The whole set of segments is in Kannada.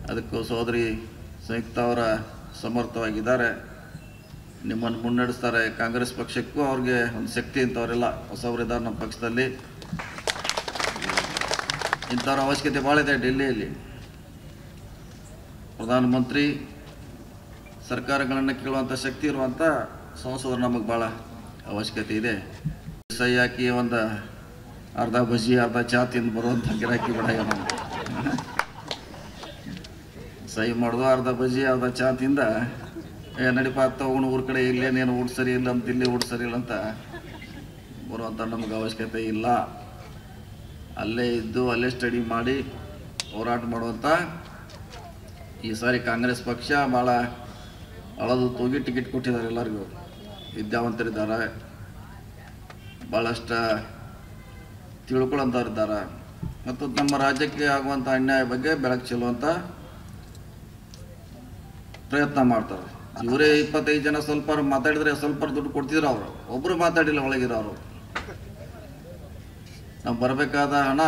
ಅದಕ್ಕೂ ಸೋದರಿ ಸಂಯುಕ್ತ ಅವರ ಸಮರ್ಥವಾಗಿದ್ದಾರೆ ನಿಮ್ಮನ್ನು ಮುನ್ನಡೆಸ್ತಾರೆ ಕಾಂಗ್ರೆಸ್ ಪಕ್ಷಕ್ಕೂ ಅವ್ರಿಗೆ ಒಂದು ಶಕ್ತಿ ಇಂಥವರೆಲ್ಲ ಹೊಸವರಿದ್ದಾರೆ ನಮ್ಮ ಪಕ್ಷದಲ್ಲಿ ಇಂಥವ್ರ ಅವಶ್ಯಕತೆ ಭಾಳ ಇದೆ ಡೆಲ್ಲಿಯಲ್ಲಿ ಪ್ರಧಾನಮಂತ್ರಿ ಸರ್ಕಾರಗಳನ್ನು ಕೇಳುವಂಥ ಶಕ್ತಿ ಇರುವಂಥ ಸಂಸದರು ನಮಗೆ ಭಾಳ ಅವಶ್ಯಕತೆ ಇದೆ ಸಹಿ ಹಾಕಿ ಒಂದು ಅರ್ಧ ಬಜ್ಜಿ ಅರ್ಧ ಚಾ ತಿಂದು ಬರುವಂಥ ಗಿರಾಕಿ ಬಿಡ ನಮ್ಗೆ ಸಹಿ ಮಾಡೋದು ಅರ್ಧ ಬಜ್ಜಿ ಅರ್ಧ ಚಾ ತಿಂದ ಏ ನಡಿಪ ತಗೊಂಡು ಊರ ಕಡೆ ಇಲ್ಲೇನೇನು ಊಟ ಸರಿ ಇಲ್ಲ ಅಂತ ಇಲ್ಲಿ ಊಟ ಸರಿ ಇಲ್ಲ ಅಂತ ಬರುವಂಥ ನಮ್ಗೆ ಅವಶ್ಯಕತೆ ಇಲ್ಲ ಅಲ್ಲೇ ಇದ್ದು ಅಲ್ಲೇ ಸ್ಟಡಿ ಮಾಡಿ ಹೋರಾಟ ಮಾಡುವಂಥ ಈ ಸಾರಿ ಕಾಂಗ್ರೆಸ್ ಪಕ್ಷ ಭಾಳ ಅಳದು ತೂಗಿ ಟಿಕೆಟ್ ಕೊಟ್ಟಿದ್ದಾರೆ ಎಲ್ಲರಿಗೂ ವಿದ್ಯಾವಂತರಿದ್ದಾರೆ ಭಾಳಷ್ಟು ತಿಳ್ಕೊಳ್ಳೋಂಥವ್ರಿದ್ದಾರೆ ಮತ್ತು ನಮ್ಮ ರಾಜ್ಯಕ್ಕೆ ಆಗುವಂಥ ಅನ್ಯಾಯ ಬಗ್ಗೆ ಬೆಳಕು ಚೆಲ್ಲುವಂಥ ಪ್ರಯತ್ನ ಮಾಡ್ತಾರೆ ಇವರೇ ಇಪ್ಪತ್ತೈದು ಜನ ಸ್ವಲ್ಪ ಮಾತಾಡಿದ್ರೆ ಸ್ವಲ್ಪ ದುಡ್ಡು ಕೊಡ್ತಿದ್ರು ಅವರು ಒಬ್ಬರು ಮಾತಾಡಿಲ್ಲ ಒಳಗಿರೋರು ನಾವು ಬರಬೇಕಾದ ಹಣ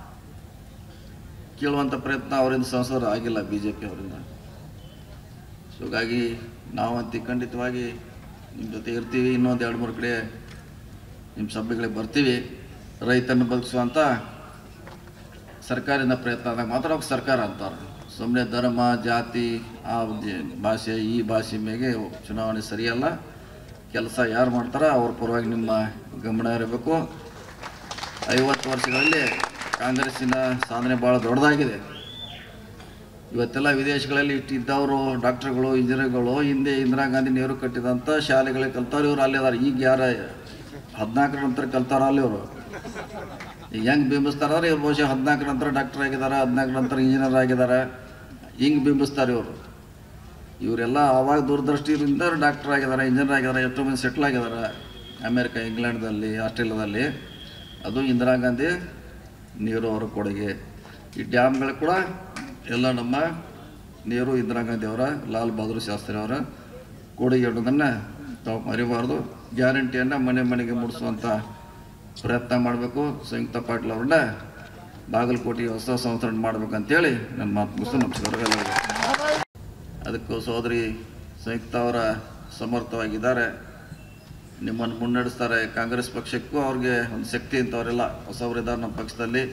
ಕೇಳುವಂಥ ಪ್ರಯತ್ನ ಅವರಿಂದ ಸಂಸದರು ಆಗಿಲ್ಲ ಬಿ ಜೆ ಪಿ ಅವರಿಂದ ಸೊ ಹೀಗಾಗಿ ನಾವಂತಿ ಖಂಡಿತವಾಗಿ ನಿಮ್ಮ ಜೊತೆ ಇರ್ತೀವಿ ಇನ್ನೊಂದು ಎರಡು ಮೂರು ಕಡೆ ನಿಮ್ಮ ಸಭೆಗಳಿಗೆ ಬರ್ತೀವಿ ರೈತನ ಬದುಕಿಸುವಂಥ ಸರ್ಕಾರಿಂದ ಪ್ರಯತ್ನ ಆದಾಗ ಮಾತ್ರ ಅವ್ಕೆ ಸರ್ಕಾರ ಅಂತಾರೆ ಸುಮ್ಮನೆ ಧರ್ಮ ಜಾತಿ ಆ ಜ- ಭಾಷೆ ಈ ಭಾಷೆ ಮೇಲೆ ಚುನಾವಣೆ ಸರಿಯಲ್ಲ ಕೆಲಸ ಯಾರು ಮಾಡ್ತಾರೋ ಅವ್ರ ಪರವಾಗಿ ನಿಮ್ಮ ಗಮನ ಇರಬೇಕು ಐವತ್ತು ವರ್ಷಗಳಲ್ಲಿ ಕಾಂಗ್ರೆಸ್ಸಿನ ಸಾಧನೆ ಭಾಳ ದೊಡ್ಡದಾಗಿದೆ ಇವತ್ತೆಲ್ಲ ವಿದೇಶಗಳಲ್ಲಿ ಇಟ್ಟಿದ್ದವರು ಡಾಕ್ಟರ್ಗಳು ಇಂಜಿನಿಯರ್ಗಳು ಹಿಂದೆ ಇಂದಿರಾ ಗಾಂಧಿ ನೆಹರು ಕಟ್ಟಿದಂಥ ಶಾಲೆಗಳಿಗೆ ಕಲ್ತವ್ರು ಇವ್ರು ಅಲ್ಲೇ ಅದಾರ ಈಗ ಯಾರ ಹದಿನಾಲ್ಕರ ನಂತರ ಕಲ್ತಾರ ಅಲ್ಲಿ ಇವರು ಈಗ ಹೆಂಗೆ ಬಿಂಬಿಸ್ತಾರಂದ್ರೆ ಇವ್ರು ಬಹುಶಃ ಹದಿನಾಲ್ಕರ ನಂತರ ಡಾಕ್ಟರ್ ಆಗಿದ್ದಾರೆ ಹದಿನಾಲ್ಕರ ನಂತರ ಇಂಜಿನಿಯರ್ ಆಗಿದ್ದಾರೆ ಹಿಂಗೆ ಬಿಂಬಿಸ್ತಾರೆ ಇವರು ಇವರೆಲ್ಲ ಆವಾಗ ದೂರದೃಷ್ಟಿಯಿಂದ ಡಾಕ್ಟರ್ ಆಗಿದ್ದಾರೆ ಇಂಜಿನಿಯರ್ ಆಗಿದ್ದಾರೆ ಎಷ್ಟೋ ಮಂದಿ ಸೆಟ್ಲ್ ಆಗಿದ್ದಾರೆ ಅಮೇರಿಕ ಇಂಗ್ಲೆಂಡ್ದಲ್ಲಿ ಆಸ್ಟ್ರೇಲಿಯಾದಲ್ಲಿ ಅದು ಇಂದಿರಾ ಗಾಂಧಿ ನೆಹರು ಅವರ ಕೊಡುಗೆ ಈ ಡ್ಯಾಮ್ಗಳು ಕೂಡ ಎಲ್ಲ ನಮ್ಮ ನೆಹರು ಇಂದಿರಾ ಗಾಂಧಿ ಅವರ ಲಾಲ್ ಬಹದ್ದೂರ್ ಶಾಸ್ತ್ರಿ ಅವರ ಕೊಡುಗೆ ಅನ್ನೋದನ್ನು ತಾವು ಮರಿಬಾರ್ದು ಗ್ಯಾರಂಟಿಯನ್ನು ಮನೆ ಮನೆಗೆ ಮುಡಿಸುವಂಥ ಪ್ರಯತ್ನ ಮಾಡಬೇಕು ಸಂಯುಕ್ತ ಪಾಟೀಲ್ ಅವ್ರನ್ನ ಬಾಗಲಕೋಟೆ ಹೊಸ ಸಂಸ್ಕರಣ ಮಾಡ್ಬೇಕಂತೇಳಿ ನನ್ನ ಮಾತು ಮುಗಿಸು ನಮಸ್ಕಾರ ಎಲ್ಲರಿಗೂ ಅದಕ್ಕೂ ಸೋದರಿ ಸಂಯುಕ್ತ ಅವರ ಸಮರ್ಥವಾಗಿದ್ದಾರೆ ನಿಮ್ಮನ್ನು ಮುನ್ನಡೆಸ್ತಾರೆ ಕಾಂಗ್ರೆಸ್ ಪಕ್ಷಕ್ಕೂ ಅವ್ರಿಗೆ ಒಂದು ಶಕ್ತಿ ಇಂಥವರೆಲ್ಲ ಹೊಸವರಿದ್ದಾರೆ ನಮ್ಮ ಪಕ್ಷದಲ್ಲಿ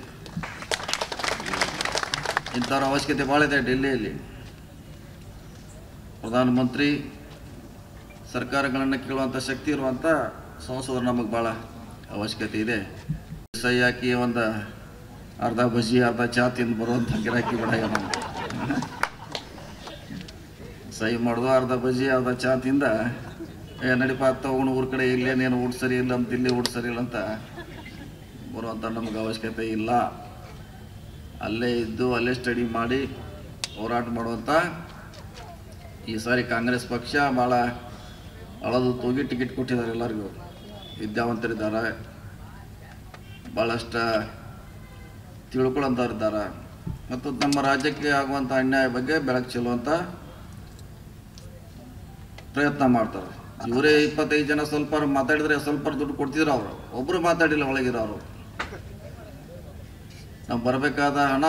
ಇಂಥವ್ರ ಅವಶ್ಯಕತೆ ಭಾಳ ಇದೆ ಡೆಲ್ಲಿಯಲ್ಲಿ ಪ್ರಧಾನಮಂತ್ರಿ ಸರ್ಕಾರಗಳನ್ನು ಕೇಳುವಂಥ ಶಕ್ತಿ ಇರುವಂಥ ಸಂಸದರು ನಮಗೆ ಭಾಳ ಅವಶ್ಯಕತೆ ಇದೆ ಸಹಿ ಹಾಕಿ ಒಂದು ಅರ್ಧ ಬಜ್ಜಿ ಅರ್ಧ ಚಾ ತಿಂದು ಬರುವಂಥ ಗಿರಾಕಿ ಬಿಡ ನಮ್ಗೆ ಸಹಿ ಮಾಡೋದು ಅರ್ಧ ಬಜ್ಜಿ ಅರ್ಧ ಚಾ ತಿಂದ ಏ ನಡಿಪ ತಗೊಂಡು ಊರ ಕಡೆ ಇಲ್ಲೇನೇನು ಊಟ ಸರಿ ಇಲ್ಲ ಅಂತ ಇಲ್ಲಿ ಊಟ ಸರಿ ಇಲ್ಲ ಅಂತ ಬರುವಂಥ ನಮ್ಗೆ ಅವಶ್ಯಕತೆ ಇಲ್ಲ ಅಲ್ಲೇ ಇದ್ದು ಅಲ್ಲೇ ಸ್ಟಡಿ ಮಾಡಿ ಹೋರಾಟ ಮಾಡುವಂಥ ಈ ಸಾರಿ ಕಾಂಗ್ರೆಸ್ ಪಕ್ಷ ಭಾಳ ಅಳದು ತೂಗಿ ಟಿಕೆಟ್ ಕೊಟ್ಟಿದ್ದಾರೆ ಎಲ್ಲರಿಗೂ ವಿದ್ಯಾವಂತರಿದ್ದಾರೆ ಭಾಳಷ್ಟು ತಿಳ್ಕೊಳ್ಳೋಂಥವ್ರಿದ್ದಾರೆ ಮತ್ತು ನಮ್ಮ ರಾಜ್ಯಕ್ಕೆ ಆಗುವಂಥ ಅನ್ಯಾಯ ಬಗ್ಗೆ ಬೆಳಕು ಚೆಲ್ಲುವಂಥ ಪ್ರಯತ್ನ ಮಾಡ್ತಾರೆ ಇವರೇ ಇಪ್ಪತ್ತೈದು ಜನ ಸ್ವಲ್ಪ ಮಾತಾಡಿದ್ರೆ ಸ್ವಲ್ಪ ದುಡ್ಡು ಕೊಡ್ತಿದ್ರು ಅವರು ಒಬ್ಬರು ಮಾತಾಡಿಲ್ಲ ಒಳಗಿರೋರು ನಾವು ಬರಬೇಕಾದ ಹಣ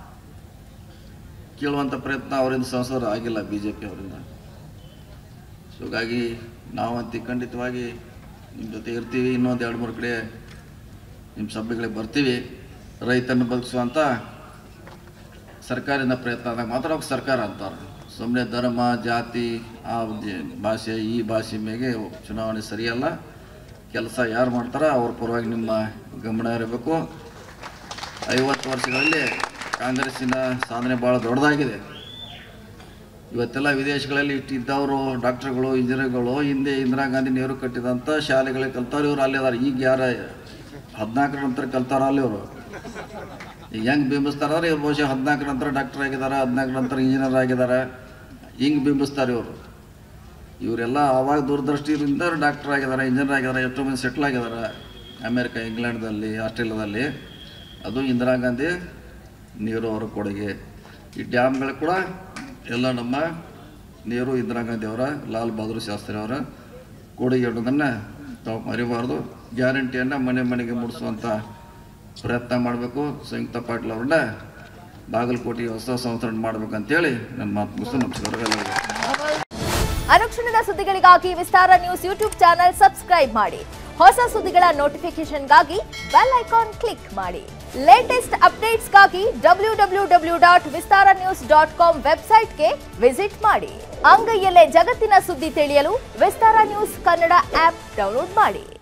ಕೇಳುವಂಥ ಪ್ರಯತ್ನ ಅವರಿಂದ ಸಂಸದರು ಆಗಿಲ್ಲ ಬಿ ಜೆ ಪಿ ಅವರಿಂದ ಸೊ ಹೀಗಾಗಿ ನಾವಂತಿ ಖಂಡಿತವಾಗಿ ನಿಮ್ಮ ಜೊತೆ ಇರ್ತೀವಿ ಇನ್ನೊಂದು ಎರಡು ಮೂರು ಕಡೆ ನಿಮ್ಮ ಸಭೆಗಳಿಗೆ ಬರ್ತೀವಿ ರೈತನ ಬದುಕಿಸುವಂಥ ಸರ್ಕಾರದಿಂದ ಪ್ರಯತ್ನ ಆದಾಗ ಮಾತ್ರ ಅವ್ಕೆ ಸರ್ಕಾರ ಅಂತಾರೆ ಸುಮ್ಮನೆ ಧರ್ಮ ಜಾತಿ ಆ ಜ- ಭಾಷೆ ಈ ಭಾಷೆ ಮೇಲೆ ಚುನಾವಣೆ ಸರಿಯಲ್ಲ ಕೆಲಸ ಯಾರು ಮಾಡ್ತಾರೋ ಅವ್ರ ಪರವಾಗಿ ನಿಮ್ಮ ಗಮನ ಇರಬೇಕು ಐವತ್ತು ವರ್ಷಗಳಲ್ಲಿ ಕಾಂಗ್ರೆಸ್ಸಿನ ಸಾಧನೆ ಭಾಳ ದೊಡ್ಡದಾಗಿದೆ ಇವತ್ತೆಲ್ಲ ವಿದೇಶಗಳಲ್ಲಿ ಇಟ್ಟಿದ್ದವರು ಡಾಕ್ಟರ್ಗಳು ಇಂಜಿನಿಯರ್ಗಳು ಹಿಂದೆ ಇಂದಿರಾ ಗಾಂಧಿ ನೆಹರು ಕಟ್ಟಿದಂಥ ಶಾಲೆಗಳಿಗೆ ಕಲ್ತವ್ರು ಇವ್ರು ಅಲ್ಲೇ ಅದಾರ ಈಗ ಯಾರ ಹದಿನಾಲ್ಕರ ನಂತರ ಕಲ್ತಾರ ಅಲ್ಲಿ ಇವರು ಈಗ ಹೆಂಗೆ ಬಿಂಬಿಸ್ತಾರಂದ್ರೆ ಇವ್ರು ಬಹುಶಃ ಹದಿನಾಲ್ಕರ ನಂತರ ಡಾಕ್ಟರ್ ಆಗಿದ್ದಾರೆ ಹದಿನಾಲ್ಕರ ನಂತರ ಇಂಜಿನಿಯರ್ ಆಗಿದ್ದಾರೆ ಹಿಂಗೆ ಬಿಂಬಿಸ್ತಾರೆ ಇವರು ಇವರೆಲ್ಲ ಆವಾಗ ದೂರದೃಷ್ಟಿಯಿಂದ ಡಾಕ್ಟರ್ ಆಗಿದ್ದಾರೆ ಇಂಜಿನಿಯರ್ ಆಗಿದ್ದಾರೆ ಎಷ್ಟೋ ಮಂದಿ ಸೆಟ್ಲ್ ಆಗಿದ್ದಾರೆ ಅಮೇರಿಕ ಇಂಗ್ಲೆಂಡ್ದಲ್ಲಿ ಆಸ್ಟ್ರೇಲಿಯಾದಲ್ಲಿ ಅದು ಇಂದಿರಾ ಗಾಂಧಿ ನೆಹರು ಅವರ ಕೊಡುಗೆ ಈ ಡ್ಯಾಮ್ಗಳು ಕೂಡ ಎಲ್ಲ ನಮ್ಮ ನೆಹರು ಇಂದಿರಾ ಗಾಂಧಿ ಅವರ ಲಾಲ್ ಬಹದ್ದೂರ್ ಶಾಸ್ತ್ರಿ ಅವರ ಕೊಡುಗೆ ಅನ್ನೋದನ್ನು ತಾವು ಮರಿಬಾರ್ದು ಗ್ಯಾರಂಟಿಯನ್ನು ಮನೆ ಮನೆಗೆ ಮುಡಿಸುವಂಥ ಪ್ರಯತ್ನ ಮಾಡಬೇಕು ಸಂಯುಕ್ತ ಪಾಟೀಲ್ ಅವ್ರನ್ನ ಬಾಗಲಕೋಟೆ ಹೊಸ ಸಂಸ್ಕರಣೆ ಮಾಡ್ಬೇಕಂತೇಳಿ ನನ್ನ ಮಾತು ಮುಗಿಸು ನಮಸ್ಕಾರ ಎಲ್ಲರಿಗೂ ಅನುಕ್ಷಣದ ಸುದ್ದಿಗಳಿಗಾಗಿ Vistara news YouTube channel subscribe ಮಾಡಿ ಹೊಸ ಸುದ್ದಿಗಳ ನೋಟಿಫಿಕೇಶನ್ಗಾಗಿ ಬೆಲ್ ಐಕಾನ್ ಕ್ಲಿಕ್ ಮಾಡಿ ಲೇಟೆಸ್ಟ್ ಅಪ್ಡೇಟ್ಸ್ಗಾಗಿ W W W dot Vistara news dot com ವೆಬ್ಸೈಟ್ಗೆ ವಿಸಿಟ್ ಮಾಡಿ ಅಂಗೈಯಲ್ಲೇ ಜಗತ್ತಿನ ಸುದ್ದಿ ತಿಳಿಯಲು Vistara news Kannada app download ಮಾಡಿ